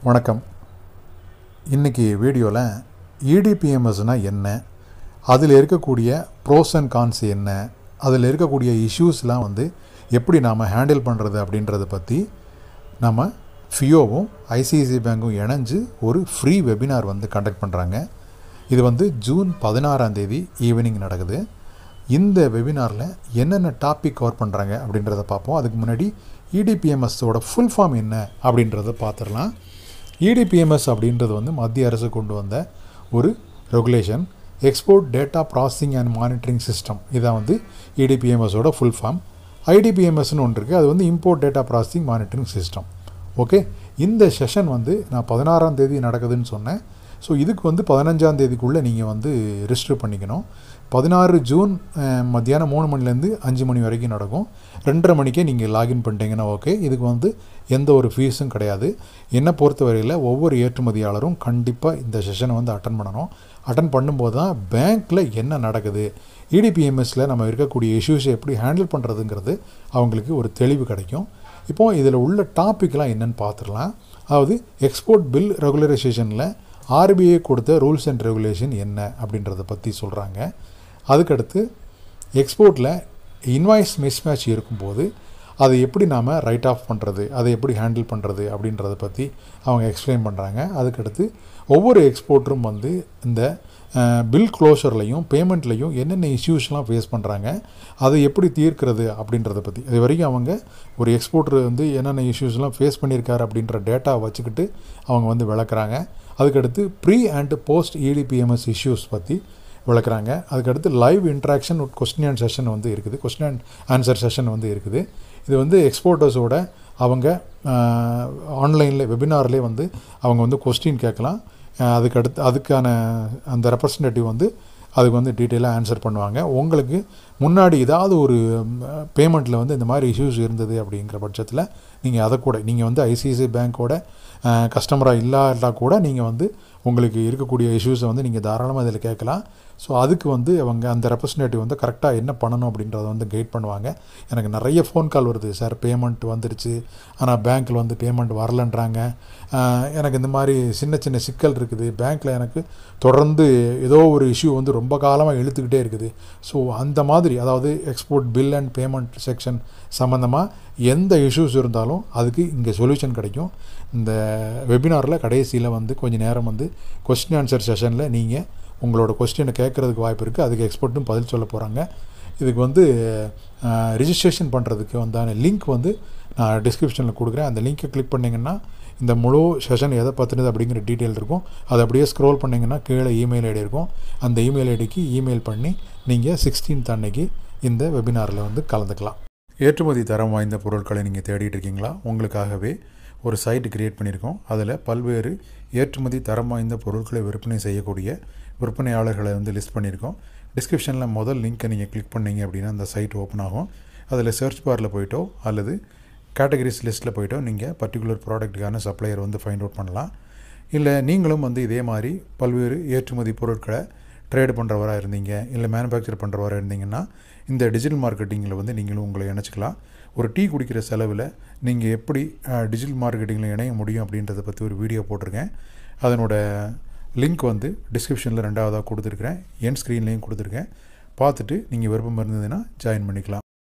வணக்கம் இன்றைக்கி வீடியோவில் இடிபிஎம்எஸ்னால் என்ன அதில் இருக்கக்கூடிய ப்ரோஸ் அண்ட் கான்ஸ் என்ன அதில் இருக்கக்கூடிய இஷ்யூஸ்லாம் வந்து எப்படி நாம் ஹேண்டில் பண்ணுறது அப்படின்றத பற்றி நம்ம ஃபியோவும் ஐசிஐசி பேங்க்கும் இணைஞ்சு ஒரு ஃப்ரீ வெபினார் வந்து கண்டக்ட் பண்ணுறாங்க இது வந்து ஜூன் பதினாறாம் தேதி ஈவினிங் நடக்குது இந்த வெபினாரில் என்னென்ன டாபிக் கவர் பண்ணுறாங்க அப்படின்றத பார்ப்போம் அதுக்கு முன்னாடி இடிபிஎம்எஸோட ஃபுல் ஃபார்ம் என்ன அப்படின்றத பார்த்துடலாம் இடிபிஎம்எஸ் அப்படின்றது வந்து மத்திய அரசு கொண்டு வந்த ஒரு regulation export data processing and monitoring system இதான் வந்து இடிபிஎம்எஸோட ஃபுல் ஃபார்ம் ஐடிபிஎம்எஸ்னு ஒன்று இருக்குது அது வந்து import data processing monitoring system okay இந்த செஷன் வந்து நான் பதினாறாம் தேதி நடக்குதுன்னு சொன்னேன் ஸோ இதுக்கு வந்து பதினஞ்சாம் தேதிக்குள்ளே நீங்கள் வந்து ரிஜிஸ்டர் பண்ணிக்கணும் பதினாறு ஜூன் அஹ், மத்தியானம் மூணு மணிலேருந்து அஞ்சு மணி வரைக்கும் நடக்கும் ரெண்டரை மணிக்கே நீங்கள் லாகின் பண்ணிட்டீங்கன்னா ஓகே இதுக்கு வந்து எந்த ஒரு ஃபீஸும் கிடையாது என்னை பொறுத்தவரையில் ஒவ்வொரு ஏற்றுமதியாளரும் கண்டிப்பாக இந்த செஷனை வந்து அட்டன் பண்ணணும் அட்டன் பண்ணும்போது தான் பேங்க்கில் என்ன நடக்குது இடிபிஎம்எஸில் நம்ம இருக்கக்கூடிய இஷ்யூஸை எப்படி ஹேண்டில் பண்ணுறதுங்கிறது அவங்களுக்கு ஒரு தெளிவு கிடைக்கும் இப்போது இதில் உள்ள டாப்பிக்லாம் என்னன்னு பார்த்துடலாம் அதாவது எக்ஸ்போர்ட் பில் ரெகுலரைசேஷனில் ஆர்பிஐ கொடுத்த ரூல்ஸ் அண்ட் ரெகுலேஷன் என்ன அப்படின்றத பற்றி சொல்கிறாங்க அதுக்கடுத்து எக்ஸ்போர்ட்டில் இன்வாய்ஸ் மிஸ்மேட்ச் இருக்கும்போது அதை எப்படி நாம் ரைட் ஆஃப் பண்ணுறது அதை எப்படி ஹேண்டில் பண்ணுறது அப்படின்றத பற்றி அவங்க எக்ஸ்பிளைன் பண்ணுறாங்க அதுக்கடுத்து ஒவ்வொரு எக்ஸ்போர்ட்டரும் வந்து இந்த பில் க்ளோஷர்லையும் பேமெண்ட்லையும் என்னென்ன இஷ்யூஸ்லாம் ஃபேஸ் பண்ணுறாங்க அதை எப்படி தீர்க்கிறது அப்படின்றத பற்றி இது வரைக்கும் அவங்க ஒரு எக்ஸ்போர்ட்டர் வந்து என்னென்ன இஷ்யூஸ்லாம் ஃபேஸ் பண்ணியிருக்காரு அப்படின்ற டேட்டா வச்சுக்கிட்டு அவங்க வந்து விளக்குறாங்க அதுக்கடுத்து pre and post EDPMS issues பற்றி விளக்குறாங்க அதுக்கடுத்து live interaction question and session வந்து இருக்குது கொஸ்டின் அண்ட் ஆன்சர் செஷன் வந்து இருக்குது இது வந்து எக்ஸ்போர்ட்டர்ஸோட அவங்க ஆன்லைனில் வெபினார்லேயே வந்து அவங்க வந்து கொஸ்டின் கேட்கலாம் அஹ், அதுக்கடுத்து அதுக்கான அந்த ரெப்ரசன்டேட்டிவ் வந்து அதுக்கு வந்து டீட்டெயிலாக ஆன்சர் பண்ணுவாங்க உங்களுக்கு முன்னாடி ஏதாவது ஒரு பேமெண்ட்டில் வந்து இந்த மாதிரி இஷ்யூஸ் இருந்தது அப்படிங்கிற பட்சத்தில் நீங்கள் அதை கூட நீங்கள் வந்து ஐசிஐசிஐ பேங்க்கோட கஸ்டமராக இல்லாட்டா கூட நீங்கள் வந்து உங்களுக்கு இருக்கக்கூடிய இஷ்யூஸை வந்து நீங்கள் தாராளமாக இதில் கேட்கலாம் ஸோ அதுக்கு வந்து அவங்க அந்த ரெப்ரசன்டேட்டிவ் வந்து கரெக்டாக என்ன பண்ணணும் அப்படின்றத வந்து கைட் பண்ணுவாங்க எனக்கு நிறைய ஃபோன் கால் வருது சார் பேமெண்ட் வந்துருச்சு ஆனால் பேங்க்கில் வந்து பேமெண்ட் வரலன்றாங்க ஆஹ், எனக்கு இந்த மாதிரி சின்ன சின்ன சிக்கல் இருக்குது பேங்க்கில் எனக்கு தொடர்ந்து ஏதோ ஒரு இஷ்யூ வந்து ரொம்ப காலமாக இழுத்துக்கிட்டே இருக்குது ஸோ அந்த மாதிரி அதாவது export bill and payment section சம்மந்தமாக எந்த இஷ்யூஸ் இருந்தாலும் அதுக்கு இங்கே சொல்யூஷன் கிடைக்கும் இந்த வெபினாரில் கடைசியில் வந்து கொஞ்சம் நேரம் வந்து கொஸ்டின் ஆன்சர் செஷனில் நீங்கள் உங்களோட கொஸ்டினை கேட்குறதுக்கு வாய்ப்பு இருக்குது அதுக்கு எக்ஸ்பர்ட்டும் பதில் சொல்ல போகிறாங்க இதுக்கு வந்து ரிஜிஸ்ட்ரேஷன் பண்ணுறதுக்கு வந்தான லிங்க் வந்து நான் டிஸ்கிரிப்ஷனில் கொடுக்குறேன் அந்த லிங்க்கை கிளிக் பண்ணிங்கன்னா இந்த முழு செஷன் எதை பற்றினது அப்படிங்கிற டீட்டெயில் இருக்கும் அதை அப்படியே ஸ்க்ரோல் பண்ணிங்கன்னா கீழே இமெயில் ஐடி இருக்கும் அந்த இமெயில் ஐடிக்கு இமெயில் பண்ணி நீங்கள் சிக்ஸ்டீன்த் அன்னைக்கு இந்த வெபினாரில் வந்து கலந்துக்கலாம் ஏற்றுமதி தரம் வாய்ந்த பொருட்களை நீங்கள் தேடிட்டு இருக்கீங்களா உங்களுக்காகவே ஒரு சைட் கிரியேட் பண்ணியிருக்கோம் அதில் பல்வேறு ஏற்றுமதி தரம் வாய்ந்த பொருட்களை விற்பனை செய்யக்கூடிய விற்பனையாளர்களை வந்து லிஸ்ட் பண்ணியிருக்கோம் டிஸ்கிரிப்ஷனில் முதல் லிங்க்கை நீங்கள் கிளிக் பண்ணீங்க அப்படின்னா அந்த சைட் ஓப்பன் ஆகும் அதில் சர்ச் பாரில் போயிட்டோ அல்லது கேட்டகரிஸ் லிஸ்ட்டில் போயிட்டோ நீங்கள் பர்டிகுலர் ப்ராடக்ட்டுக்கான சப்ளையர் வந்து ஃபைண்ட் அவுட் பண்ணலாம் இல்லை நீங்களும் வந்து இதே மாதிரி பல்வேறு ஏற்றுமதி பொருட்களை ட்ரேடு பண்ணுறவராக இருந்தீங்க இல்லை மேனுஃபேக்சர் பண்ணுறவராக இருந்தீங்கன்னா இந்த டிஜிட்டல் மார்க்கெட்டிங்கில் வந்து நீங்களும் உங்களை இணைச்சிக்கலாம் ஒரு டீ குடிக்கிற செலவில் நீங்கள் எப்படி டிஜிட்டல் மார்க்கெட்டிங்கில் இணைய முடியும் அப்படின்றத பற்றி ஒரு வீடியோ போட்டிருக்கேன் அதனோட லிங்க் வந்து டிஸ்கிரிப்ஷனில் ரெண்டாவதாக கொடுத்துருக்குறேன் என் ஸ்க்ரீன்லேயும் கொடுத்துருக்கேன் பார்த்துட்டு நீங்கள் விருப்பம் இருந்ததுன்னா ஜாயின் பண்ணிக்கலாம்